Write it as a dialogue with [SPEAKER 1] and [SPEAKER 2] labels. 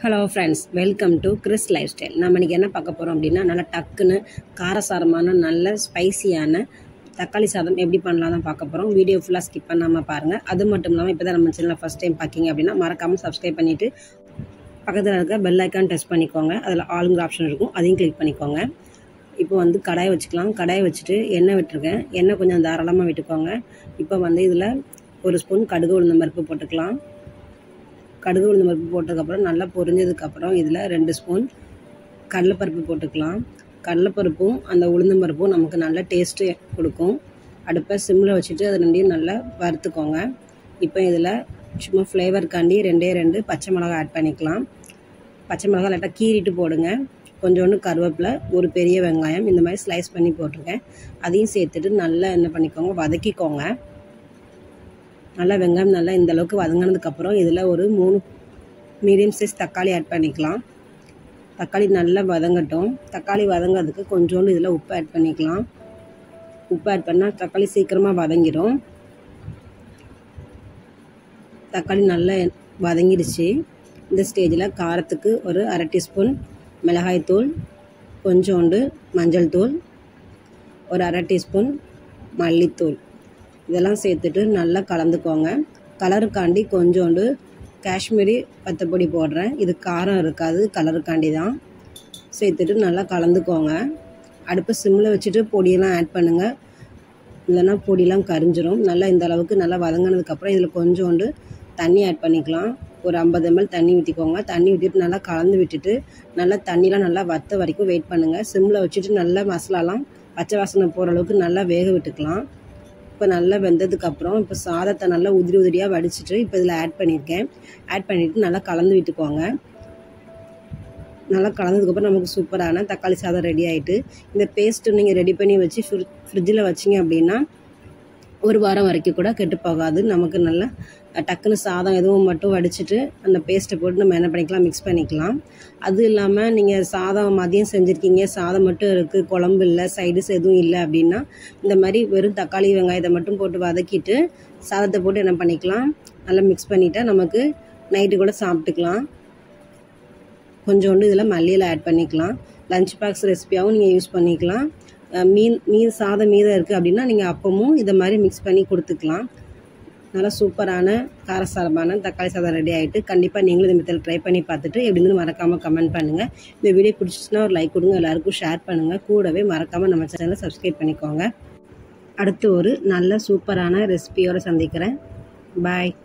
[SPEAKER 1] hello friends welcome to Chris lifestyle நம்ம இன்றைக்கி என்ன பார்க்க போகிறோம் அப்படின்னா நல்லா டக்குன்னு காரசாரமான நல்ல ஸ்பைசியான தக்காளி சாதம் எப்படி பண்ணலாம் தான் பார்க்க போகிறோம் வீடியோ ஃபுல்லாக ஸ்கிப் பண்ணாமல் பாருங்கள் அது மட்டும் இல்லாமல் இப்போ தான் நம்ம சேனலில் ஃபஸ்ட் டைம் பார்க்கிங்க அப்படின்னா மறக்காமல் சப்ஸ்கிரைப் பண்ணிவிட்டு பக்கத்தில் இருக்க பெல் ஐக்கான் டச் பண்ணிக்கோங்க அதில் ஆளுங்கிற ஆப்ஷன் இருக்கும் அதையும் கிளிக் பண்ணிக்கோங்க இப்போ வந்து கடாயை வச்சுக்கலாம் கடாயை வச்சுட்டு எண்ணெய் விட்டுருக்கேன் எண்ணெய் கொஞ்சம் தாராளமாக விட்டுக்கோங்க இப்போ வந்து இதில் ஒரு ஸ்பூன் கடுகு உளுந்த பருப்பு போட்டுக்கலாம் கடுகு உளுந்த பருப்பு போட்டதுக்கப்புறம் நல்லா பொரிஞ்சதுக்கப்புறம் இதில் ரெண்டு ஸ்பூன் கடலைப்பருப்பு போட்டுக்கலாம் கடலைப்பருப்பும் அந்த உளுந்தம் பருப்பும் நமக்கு நல்ல டேஸ்ட்டு கொடுக்கும் அடுப்பை சிம்மில் வச்சுட்டு அது ரெண்டையும் நல்லா வறுத்துக்கோங்க இப்போ இதில் சும்மா ஃப்ளேவருக்காண்டி ரெண்டே ரெண்டு பச்சை மிளகா ஆட் பண்ணிக்கலாம் பச்சை மிளகா லைட்டாக கீறிட்டு போடுங்க கொஞ்சோண்டு கருவேப்பிலை ஒரு பெரிய வெங்காயம் இந்த மாதிரி ஸ்லைஸ் பண்ணி போட்டிருக்கேன் அதையும் சேர்த்துட்டு நல்லா என்ன பண்ணிக்கோங்க வதக்கிக்கோங்க நல்லா வெங்காயம் நல்லா இந்த அளவுக்கு வதங்கினதுக்கப்புறம் இதில் ஒரு மூணு மீடியம் சைஸ் தக்காளி ஆட் பண்ணிக்கலாம் தக்காளி நல்லா வதங்கட்டும் தக்காளி வதங்கிறதுக்கு கொஞ்சோண்டு இதில் உப்பு ஆட் பண்ணிக்கலாம் உப்பு ஆட் பண்ணால் தக்காளி சீக்கிரமாக வதங்கிடும் தக்காளி நல்லா வதங்கிடுச்சு இந்த ஸ்டேஜில் காரத்துக்கு ஒரு அரை டீஸ்பூன் மிளகாய்த்தூள் கொஞ்சோண்டு மஞ்சள் தூள் ஒரு அரை டீஸ்பூன் மல்லித்தூள் இதெல்லாம் சேர்த்துட்டு நல்லா கலந்துக்கோங்க கலருக்காண்டி கொஞ்சோண்டு காஷ்மீரி பத்தப்பொடி போடுறேன் இது காரம் இருக்காது கலருக்காண்டி தான் சேர்த்துட்டு நல்லா கலந்துக்கோங்க அடுப்பு சிம்மில் வச்சுட்டு பொடியெல்லாம் ஆட் பண்ணுங்கள் இல்லைன்னா பொடியெலாம் கரிஞ்சிரும் நல்லா இந்த அளவுக்கு நல்லா வதங்கினதுக்கப்புறம் இதில் கொஞ்சோண்டு தண்ணி ஆட் பண்ணிக்கலாம் ஒரு ஐம்பது எம்எல் தண்ணி ஊற்றிக்கோங்க தண்ணி ஊற்றிட்டு நல்லா கலந்து விட்டுட்டு நல்லா தண்ணிலாம் நல்லா வத்த வரைக்கும் வெயிட் பண்ணுங்கள் சிம்மில் வச்சுட்டு நல்லா மசாலாலாம் பச்சை வாசனை போகிற அளவுக்கு நல்லா வேக விட்டுக்கலாம் இப்போ நல்லா வெந்ததுக்கப்புறம் இப்போ சாதத்தை நல்லா உதிரி உதிரியாக வடிச்சிட்டு இப்போ இதில் ஆட் பண்ணியிருக்கேன் ஆட் பண்ணிவிட்டு நல்லா கலந்து விட்டுக்கோங்க நல்லா கலந்ததுக்கப்புறம் நமக்கு சூப்பரான தக்காளி சாதம் ரெடி ஆகிட்டு இந்த பேஸ்ட்டு நீங்கள் ரெடி பண்ணி வச்சு ஃப்ரி ஃப்ரிட்ஜில் வச்சிங்க அப்படின்னா ஒரு வாரம் வரைக்கும் கூட கெட்டு போகாது நமக்கு நல்லா டக்குன்னு சாதம் எதுவும் மட்டும் வடிச்சிட்டு அந்த பேஸ்ட்டை போட்டு நம்ம என்ன பண்ணிக்கலாம் மிக்ஸ் பண்ணிக்கலாம் அது இல்லாமல் நீங்கள் சாதம் மதியம் செஞ்சுருக்கீங்க சாதம் மட்டும் இருக்குது குழம்பு இல்லை சைடிஸ் எதுவும் இல்லை அப்படின்னா இந்த மாதிரி வெறும் தக்காளி வெங்காயத்தை மட்டும் போட்டு வதக்கிட்டு சாதத்தை போட்டு என்ன பண்ணிக்கலாம் நல்லா மிக்ஸ் பண்ணிட்டா நமக்கு நைட்டு கூட சாப்பிட்டுக்கலாம் கொஞ்சோண்டு இதில் மல்லியில் ஆட் பண்ணிக்கலாம் லஞ்ச் பாக்ஸ் ரெசிபியாகவும் நீங்கள் யூஸ் பண்ணிக்கலாம் மீன் மீன் சாதம் மீதம் இருக்குது அப்படின்னா நீங்கள் அப்பமும் இதை மாதிரி மிக்ஸ் பண்ணி கொடுத்துக்கலாம் நல்லா சூப்பரான காரசாரமான தக்காளி சாதம் ரெடி ஆகிட்டு கண்டிப்பாக நீங்களும் இந்த மெத்தட் ட்ரை பண்ணி பார்த்துட்டு எப்படின்னு மறக்காமல் கமெண்ட் பண்ணுங்கள் இந்த வீடியோ பிடிச்சிச்சுன்னா ஒரு லைக் கொடுங்க எல்லாருக்கும் ஷேர் பண்ணுங்கள் கூடவே மறக்காமல் நம்ம சேனலை சப்ஸ்கிரைப் பண்ணிக்கோங்க அடுத்து ஒரு நல்ல சூப்பரான ரெசிபியோடு சந்திக்கிறேன் பாய்